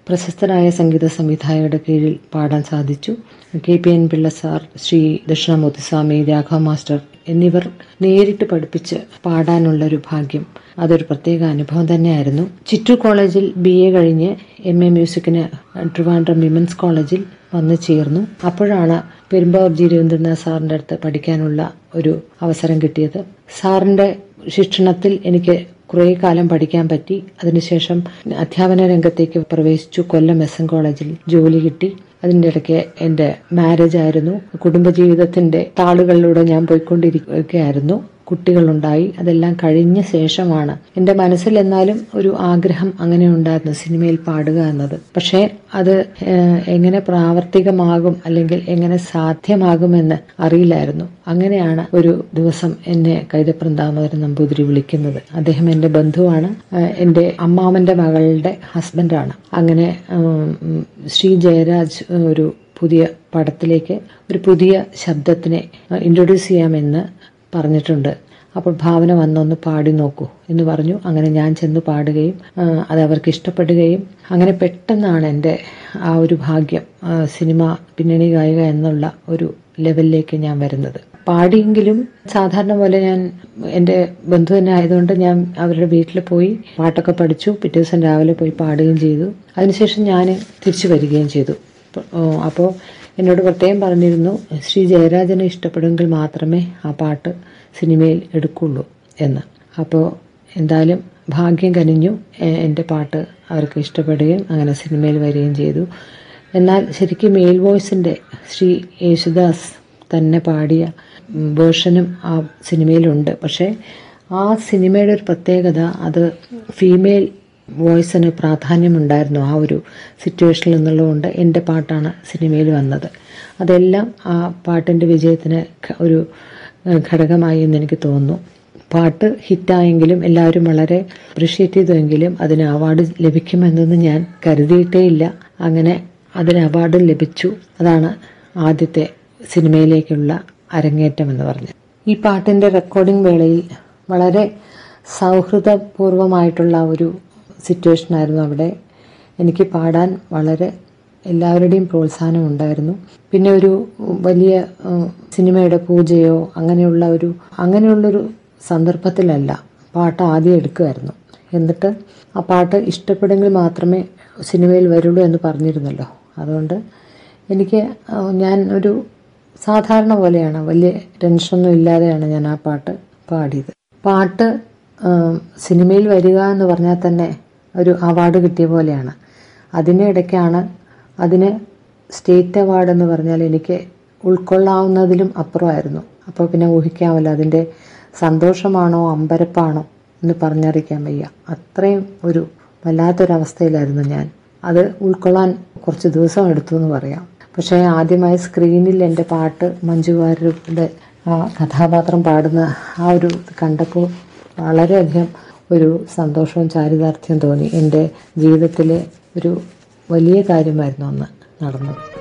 പ്രശസ്തരായ സംഗീത സംവിധായകരുടെ കീഴിൽ പാടാൻ സാധിച്ചു K P N Pillai sir Shri Dakshinamoorthy Swami Raghava master എന്നിവർ നേരിട്ട് പഠിപ്പിച്ച് പാടാനുള്ള ഒരു ഭാഗ്യം അതൊരു പ്രത്യേക അനുഭവം തന്നെയായിരുന്നു ചിറ്റൂർ കോളേജിൽ ബി എ കഴിഞ്ഞ് എം എ മ്യൂസിക്കിന് ട്രിവാൻഡ്രം വിമൻസ് കോളേജിൽ വന്നു ചേർന്നു അപ്പോഴാണ് പെരുമ്പാവൂർ ജി രവീന്ദ്രനാഥ് സാറിൻ്റെ അടുത്ത് പഠിക്കാനുള്ള ഒരു അവസരം കിട്ടിയത് സാറിൻ്റെ ശിക്ഷണത്തിൽ എനിക്ക് കുറേ കാലം പഠിക്കാൻ പറ്റി അതിനുശേഷം അധ്യാപന രംഗത്തേക്ക് പ്രവേശിച്ചു കൊല്ലം എസ് എൻ കോളേജിൽ ജോലി കിട്ടി അതിൻ്റെ ഇടയ്ക്ക് എൻ്റെ മാരേജ് ആയിരുന്നു കുടുംബജീവിതത്തിൻ്റെ താളുകളിലൂടെ ഞാൻ പോയിക്കൊണ്ടിരിക്കുകയായിരുന്നു കുട്ടികളുണ്ടായി അതെല്ലാം കഴിഞ്ഞ ശേഷമാണ് എൻ്റെ മനസ്സിൽ എന്നാലും ഒരു ആഗ്രഹം അങ്ങനെ ഉണ്ടായിരുന്നു സിനിമയിൽ പാടുക എന്നത് പക്ഷേ അത് ഏഹ്, എങ്ങനെ പ്രാവർത്തികമാകും അല്ലെങ്കിൽ എങ്ങനെ സാധ്യമാകുമെന്ന് അറിയില്ലായിരുന്നു അങ്ങനെയാണ് ഒരു ദിവസം എന്നെ കൈതപ്രം ദാമോദരൻ നമ്പൂതിരി വിളിക്കുന്നത് അദ്ദേഹം എൻ്റെ ബന്ധുവാണ് ഏഹ്, എൻ്റെ അമ്മാവൻ്റെ മകളുടെ ഹസ്ബൻഡാണ് അങ്ങനെ ഉം, ശ്രീ ജയരാജ് ഒരു പുതിയ പടത്തിലേക്ക് ഒരു പുതിയ ശബ്ദത്തിനെ ഇൻട്രൊഡ്യൂസ് ചെയ്യാമെന്ന് പറഞ്ഞിട്ടുണ്ട് അപ്പോൾ ഭാവന വന്നൊന്ന് പാടി നോക്കൂ എന്ന് പറഞ്ഞു അങ്ങനെ ഞാൻ ചെന്ന് പാടുകയും ആ, അത് അവർക്ക് ഇഷ്ടപ്പെടുകയും അങ്ങനെ പെട്ടെന്നാണ് എൻ്റെ ആ ഒരു ഭാഗ്യം ആ, സിനിമ പിന്നണി ഗായിക എന്നുള്ള ഒരു ലെവലിലേക്ക് ഞാൻ വരുന്നത് പാടിയെങ്കിലും സാധാരണ പോലെ ഞാൻ എൻ്റെ ബന്ധു തന്നെ ആയതുകൊണ്ട് ഞാൻ അവരുടെ വീട്ടിൽ പോയി പാട്ടൊക്കെ പഠിച്ചു പിറ്റേ ദിവസം രാവിലെ പോയി പാടുകയും ചെയ്തു അതിനുശേഷം ഞാൻ തിരിച്ചു വരികയും ചെയ്തു അപ്പോൾ എന്നോട് പ്രത്യേകം പറഞ്ഞിരുന്നു ശ്രീ ജയരാജനെ ഇഷ്ടപ്പെടുമെങ്കിൽ മാത്രമേ ആ പാട്ട് സിനിമയിൽ എടുക്കുള്ളൂ എന്ന് അപ്പോൾ എന്തായാലും ഭാഗ്യം കനിഞ്ഞു എ- എൻ്റെ പാട്ട് അവർക്ക് ഇഷ്ടപ്പെടുകയും അങ്ങനെ സിനിമയിൽ വരികയും ചെയ്തു എന്നാൽ ശരിക്കും മെയിൽ വോയിസിൻ്റെ ശ്രീ യേശുദാസ് തന്നെ പാടിയ വേർഷനും ആ സിനിമയിലുണ്ട് പക്ഷേ ആ സിനിമയുടെ ഒരു പ്രത്യേകത അത് ഫീമെയിൽ വോയിസിന് പ്രാധാന്യമുണ്ടായിരുന്നു ആ ഒരു സിറ്റുവേഷനിൽ എന്നുള്ളതുകൊണ്ട് എൻ്റെ പാട്ടാണ് സിനിമയിൽ വന്നത് അതെല്ലാം ആ പാട്ടിൻ്റെ വിജയത്തിന് ഘ- ഒരു ഏഹ്, ഘടകമായി എന്ന് എനിക്ക് തോന്നുന്നു പാട്ട് ഹിറ്റായെങ്കിലും എല്ലാവരും വളരെ അപ്രിഷ്യേറ്റ് ചെയ്തുവെങ്കിലും അതിന് അവാർഡ് ലഭിക്കുമെന്നൊന്നും ഞാൻ കരുതിയിട്ടേയില്ല അങ്ങനെ അതിന് അവാർഡ് ലഭിച്ചു അതാണ് ആദ്യത്തെ സിനിമയിലേക്കുള്ള അരങ്ങേറ്റം എന്ന് പറഞ്ഞത് ഈ പാട്ടിൻ്റെ റെക്കോർഡിംഗ് വേളയിൽ വളരെ സൗഹൃദപൂർവമായിട്ടുള്ള ഒരു സിറ്റുവേഷനായിരുന്നു അവിടെ എനിക്ക് പാടാൻ വളരെ എല്ലാവരുടെയും പ്രോത്സാഹനം ഉണ്ടായിരുന്നു പിന്നെ ഒരു വലിയ ഉം, സിനിമയുടെ പൂജയോ അങ്ങനെയുള്ള ഒരു അങ്ങനെയുള്ളൊരു സന്ദർഭത്തിലല്ല പാട്ട് ആദ്യം എടുക്കുമായിരുന്നു എന്നിട്ട് ആ പാട്ട് ഇഷ്ടപ്പെടുമെങ്കിൽ മാത്രമേ സിനിമയിൽ വരുള്ളൂ എന്ന് പറഞ്ഞിരുന്നല്ലോ അതുകൊണ്ട് എനിക്ക് ആ, ഞാൻ ഒരു സാധാരണ പോലെയാണ് വലിയ ടെൻഷനൊന്നും ഇല്ലാതെയാണ് ഞാൻ ആ പാട്ട് പാടിയത് പാട്ട് ആ, സിനിമയിൽ വരിക എന്ന് പറഞ്ഞാൽ തന്നെ ഒരു അവാർഡ് കിട്ടിയ പോലെയാണ് അതിൻ്റെ ഇടയ്ക്കാണ് അതിന് സ്റ്റേറ്റ് അവാർഡ് എന്ന് പറഞ്ഞാൽ എനിക്ക് ഉൾക്കൊള്ളാവുന്നതിലും അപ്പുറമായിരുന്നു അപ്പോൾ പിന്നെ ഊഹിക്കാമല്ലോ അതിൻ്റെ സന്തോഷമാണോ അമ്പരപ്പാണോ എന്ന് പറഞ്ഞറിയിക്കാൻ വയ്യ അത്രയും ഒരു വല്ലാത്തൊരവസ്ഥയിലായിരുന്നു ഞാൻ അത് ഉൾക്കൊള്ളാൻ കുറച്ച് ദിവസം എടുത്തു എന്ന് പറയാം പക്ഷേ ആദ്യമായി സ്ക്രീനിൽ എൻ്റെ പാട്ട് മഞ്ജു വാര്യരുടെ ആ കഥാപാത്രം പാടുന്ന ആ ഒരു ഇത് കണ്ടപ്പോൾ വളരെയധികം ഒരു സന്തോഷവും ചാരിതാർത്ഥ്യവും തോന്നി എൻ്റെ ജീവിതത്തിലെ ഒരു വലിയ കാര്യമായിരുന്നു അന്ന് നടന്നത്